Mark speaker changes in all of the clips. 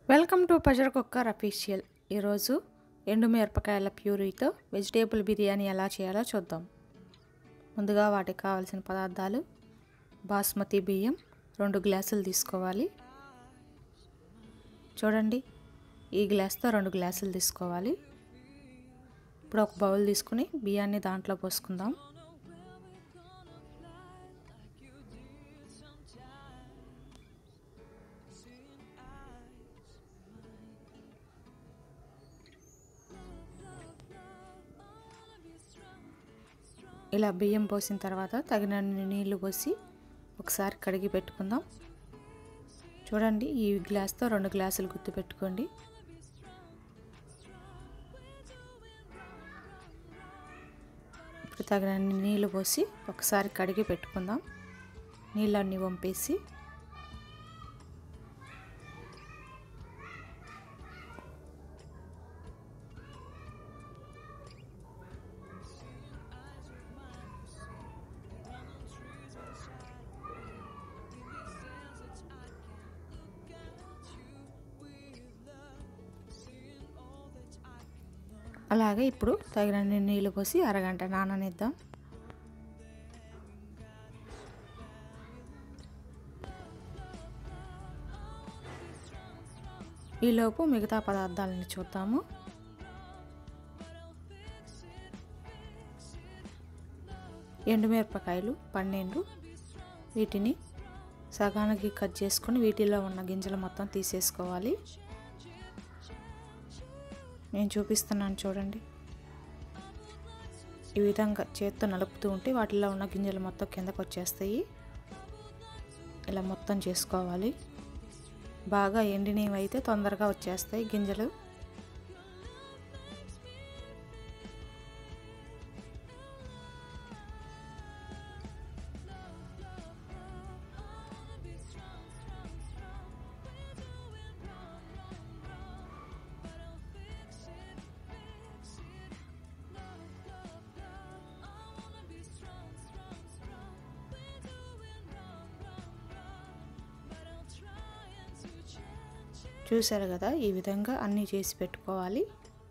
Speaker 1: welcome to pressure cooker official ఈరోజు ఎండు మిరపకాయల ప్యూరీతో వెజిటేబుల్ బిర్యానీ ఎలా చేయాలో చూద్దాం ముందుగా వాటికి కావాల్సిన పదార్థాలు బాస్మతి బియ్యం రెండు గ్లాసులు తీసుకోవాలి చూడండి ఈ గ్లాస్తో రెండు గ్లాసులు తీసుకోవాలి ఇప్పుడు ఒక బౌల్ తీసుకుని బియ్యాన్ని దాంట్లో పోసుకుందాం ఇలా బియ్యం పోసిన తర్వాత తగినన్ని నీళ్లు పోసి ఒకసారి కడిగి పెట్టుకుందాం చూడండి ఈ గ్లాస్తో రెండు గ్లాసులు గుర్తు పెట్టుకోండి ఇప్పుడు తగినన్ని నీళ్లు పోసి ఒకసారి కడిగి పెట్టుకుందాం నీళ్ళన్నీ వంపేసి అలాగే ఇప్పుడు తగినన్ని నీళ్ళు పోసి అరగంట నాననిద్దాం ఈలోపు మిగతా పదార్థాలను చూద్దాము ఎండుమిరపకాయలు పన్నెండు వీటిని సగానికి కట్ చేసుకొని వీటిలో ఉన్న గింజలు మొత్తం తీసేసుకోవాలి నేను చూపిస్తున్నాను చూడండి ఈ విధంగా చేత్తో నలుపుతూ ఉంటే వాటిలో ఉన్న గింజలు మొత్తం కిందకు వచ్చేస్తాయి ఇలా మొత్తం చేసుకోవాలి బాగా ఎండినవి అయితే తొందరగా వచ్చేస్తాయి గింజలు చూసారు కదా ఈ విధంగా అన్నీ చేసి పెట్టుకోవాలి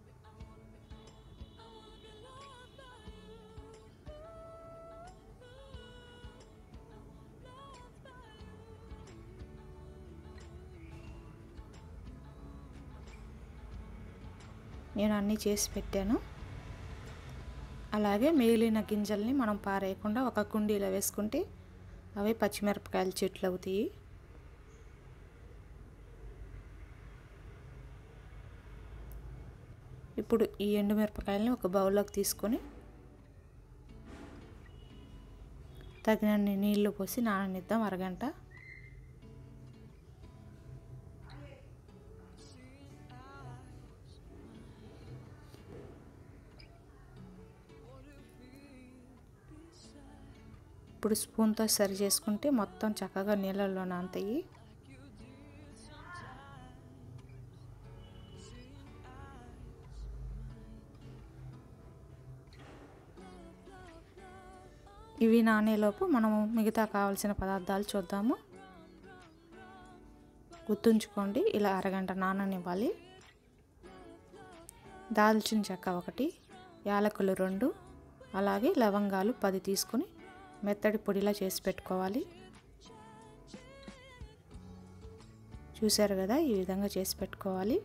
Speaker 1: నేను అన్నీ చేసి పెట్టాను అలాగే మిగిలిన గింజల్ని మనం పారేయకుండా ఒక కుండీలో వేసుకుంటే అవి పచ్చిమిరపకాయల చెట్లు అవుతాయి ఇప్పుడు ఈ ఎండుమిరపకాయలని ఒక బౌల్లోకి తీసుకొని తగినన్ని నీళ్లు పోసి నాననిద్దాం అరగంట ఇప్పుడు స్పూన్తో సరి చేసుకుంటే మొత్తం చక్కగా నీళ్ళల్లో నానతాయి ఇవి నానేలోపు మనము మిగతా కావాల్సిన పదార్థాలు చూద్దాము గుర్తుంచుకోండి ఇలా అరగంట నాననివ్వాలి దాల్చిన చెక్క ఒకటి యాలకులు రెండు అలాగే లవంగాలు పది తీసుకొని మెత్తడి పొడిలా చేసి పెట్టుకోవాలి చూశారు కదా ఈ విధంగా చేసి పెట్టుకోవాలి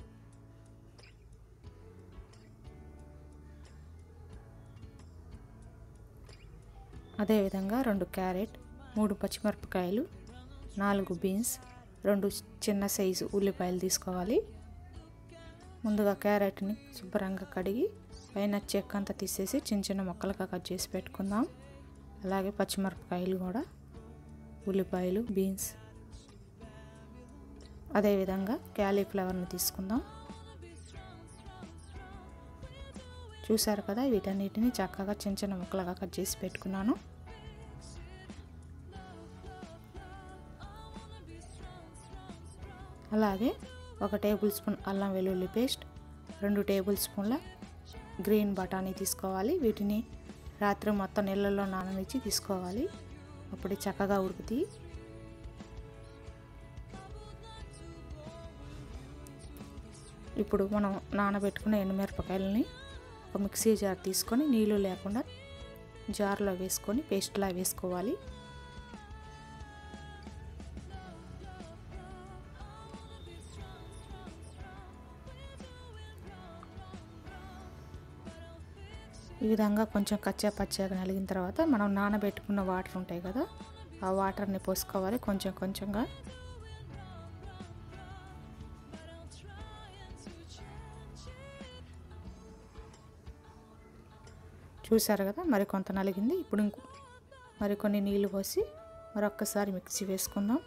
Speaker 1: అదేవిధంగా రెండు క్యారెట్ మూడు పచ్చిమిరపకాయలు నాలుగు బీన్స్ రెండు చిన్న సైజు ఉల్లిపాయలు తీసుకోవాలి ముందుగా క్యారెట్ని శుభ్రంగా కడిగి పైన చెక్క అంతా తీసేసి చిన్న చిన్న ముక్కలుగా కట్ చేసి పెట్టుకుందాం అలాగే పచ్చిమిరపకాయలు కూడా ఉల్లిపాయలు బీన్స్ అదేవిధంగా క్యాలీఫ్లవర్ని తీసుకుందాం చూసారు కదా వీటన్నిటిని చక్కగా చిన్న చిన్న ముక్కలుగా కట్ చేసి పెట్టుకున్నాను అలాగే ఒక టేబుల్ స్పూన్ అల్లం వెల్లుల్లి పేస్ట్ రెండు టేబుల్ స్పూన్ల గ్రీన్ బఠానీ తీసుకోవాలి వీటిని రాత్రి మొత్తం నీళ్ళల్లో నాననిచ్చి తీసుకోవాలి అప్పుడు చక్కగా ఉడుకుతాయి ఇప్పుడు మనం నానబెట్టుకున్న ఎండుమిరపకాయలని ఒక మిక్సీ జార్ తీసుకొని నీళ్ళు లేకుండా జార్లో వేసుకొని పేస్ట్లా వేసుకోవాలి ఈ విధంగా కొంచెం కచ్చా పచ్చగా నలిగిన తర్వాత మనం నానబెట్టుకున్న వాటర్ ఉంటాయి కదా ఆ వాటర్ని పోసుకోవాలి కొంచెం కొంచెంగా చూసారు కదా మరి కొంత నలిగింది ఇప్పుడు ఇంకో మరికొన్ని నీళ్ళు పోసి మరొక్కసారి మిక్సీ వేసుకుందాం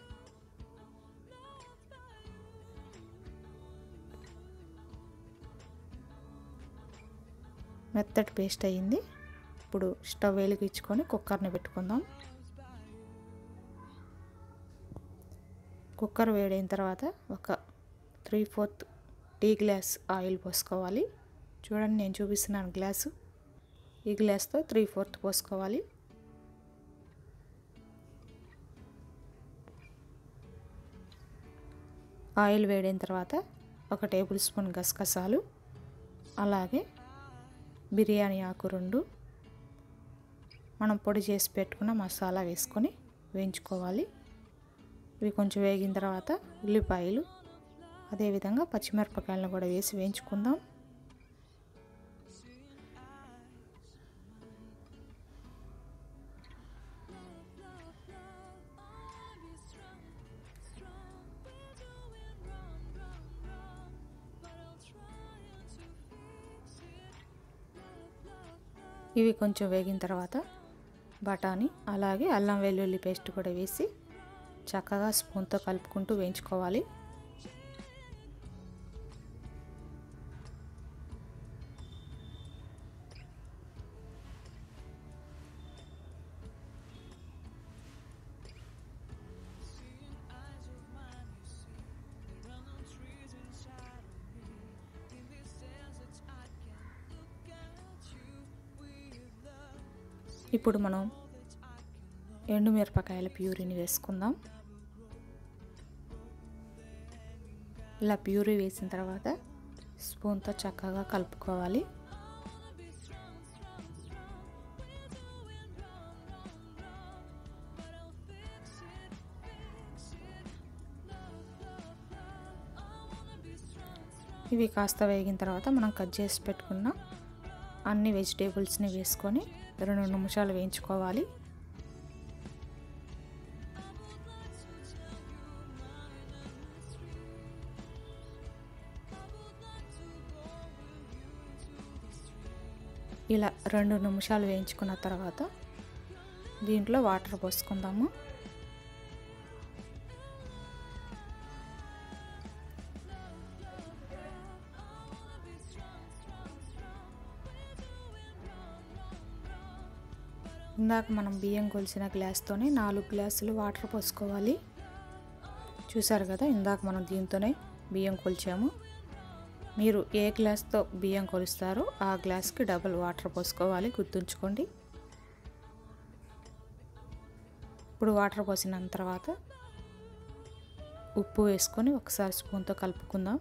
Speaker 1: మెత్తటి పేస్ట్ అయ్యింది ఇప్పుడు స్టవ్ వెలిగించుకొని కుక్కర్ని పెట్టుకుందాం కుక్కర్ వేడైన తర్వాత ఒక three fourth tea glass oil పోసుకోవాలి చూడండి నేను చూపిస్తున్నాను గ్లాసు ఈ గ్లాస్తో త్రీ ఫోర్త్ పోసుకోవాలి ఆయిల్ వేడైన తర్వాత ఒక టేబుల్ స్పూన్ గసగసాలు అలాగే బిర్యానీ ఆకు రెండు మనం పొడి చేసి పెట్టుకున్న మసాలా వేసుకొని వేయించుకోవాలి ఇవి కొంచెం వేగిన తర్వాత ఉల్లిపాయలు అదేవిధంగా పచ్చిమిరపకాయలను కూడా వేసి వేయించుకుందాం ఇవి కొంచెం వేగిన తర్వాత బఠానీ అలాగే అల్లం వెల్లుల్లి పేస్ట్ కూడా వేసి చక్కగా స్పూన్తో కలుపుకుంటూ వేయించుకోవాలి ఇప్పుడు మనం ఎండుమిరపకాయల ప్యూరీని వేసుకుందాం ఇలా ప్యూరీ వేసిన తర్వాత స్పూన్తో చక్కగా కలుపుకోవాలి ఇవి కాస్త వేగిన తర్వాత మనం కట్ చేసి పెట్టుకున్న అన్ని వెజిటేబుల్స్ని వేసుకొని రెండు నిమిషాలు వేయించుకోవాలి ఇలా రెండు నిమిషాలు వేయించుకున్న తర్వాత దీంట్లో వాటర్ పోసుకుందాము ఇందాక మనం బియ్యం కొలిసిన గ్లాస్తోనే నాలుగు గ్లాసులు వాటర్ పోసుకోవాలి చూసారు కదా ఇందాక మనం దీంతోనే బియ్యం కొలిచాము మీరు ఏ గ్లాస్తో బియ్యం కొలుస్తారో ఆ గ్లాస్కి డబుల్ వాటర్ పోసుకోవాలి గుర్తుంచుకోండి ఇప్పుడు వాటర్ పోసిన తర్వాత ఉప్పు వేసుకొని ఒకసారి స్పూన్తో కలుపుకుందాం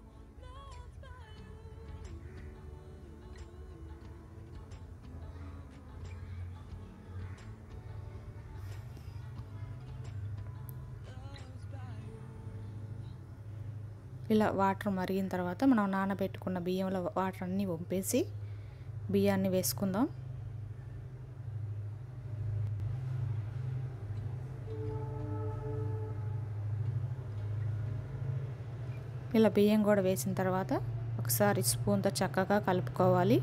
Speaker 1: ఇలా వాటర్ మరిగిన తర్వాత మనం నానబెట్టుకున్న బియ్యంలో వాటర్ అన్నీ వంపేసి బియ్యాన్ని వేసుకుందాం ఇలా బియ్యం కూడా వేసిన తర్వాత ఒకసారి స్పూన్తో చక్కగా కలుపుకోవాలి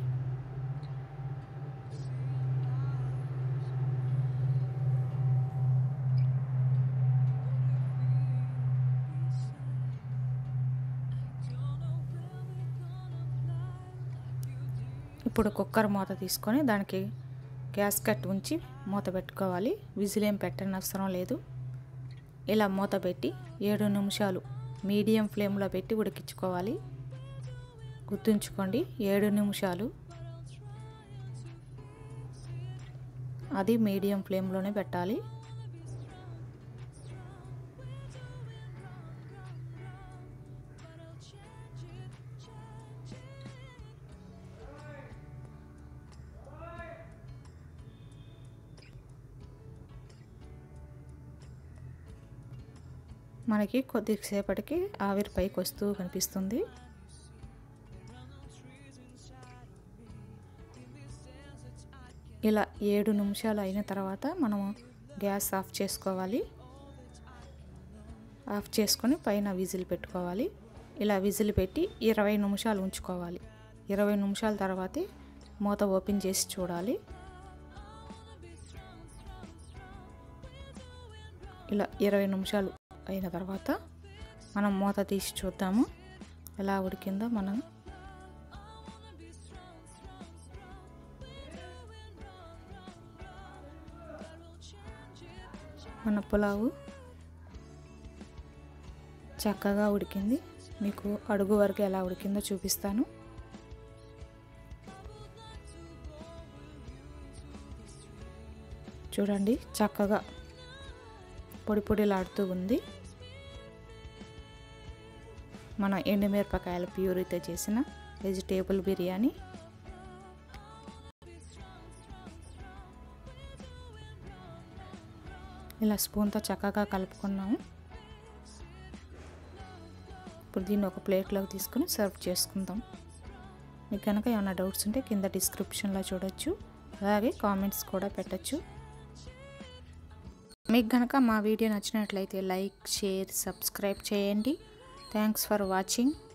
Speaker 1: ఇప్పుడు కుక్కర్ మూత తీసుకొని దానికి గ్యాస్ కట్ ఉంచి మూత పెట్టుకోవాలి విజిల్ ఏం పెట్టని అవసరం లేదు ఇలా మూత పెట్టి ఏడు నిమిషాలు మీడియం ఫ్లేమ్లో పెట్టి ఉడికించుకోవాలి గుర్తుంచుకోండి ఏడు నిమిషాలు అది మీడియం ఫ్లేమ్లోనే పెట్టాలి మనకి కొద్దిసేపటికి ఆవిరి పైకి వస్తూ కనిపిస్తుంది ఇలా ఏడు నిమిషాలు అయిన తర్వాత మనము గ్యాస్ ఆఫ్ చేసుకోవాలి ఆఫ్ చేసుకొని పైన విజిల్ పెట్టుకోవాలి ఇలా విజిల్ పెట్టి ఇరవై నిమిషాలు ఉంచుకోవాలి ఇరవై నిమిషాల తర్వాతే మూత ఓపెన్ చేసి చూడాలి ఇలా ఇరవై నిమిషాలు అయిన తర్వాత మనం మూత తీసి చూద్దాము ఎలా ఉడికిందో మనం మన పులావు చక్కగా ఉడికింది మీకు అడుగు వరకు ఎలా ఉడికిందో చూపిస్తాను చూడండి చక్కగా పొడి పొడిలాడుతూ ఉంది మన ఎండుమిరపకాయల ప్యూరితో చేసిన వెజిటేబుల్ బిర్యానీ ఇలా స్పూన్తో చక్కగా కలుపుకున్నాము ఇప్పుడు దీన్ని ఒక ప్లేట్లోకి తీసుకుని సర్వ్ చేసుకుందాం మీకు కనుక ఏమైనా డౌట్స్ ఉంటే కింద డిస్క్రిప్షన్లో చూడొచ్చు అలాగే కామెంట్స్ కూడా పెట్టచ్చు మీకు కనుక మా వీడియో నచ్చినట్లయితే లైక్ షేర్ సబ్స్క్రైబ్ చేయండి థ్యాంక్స్ ఫర్ వాచింగ్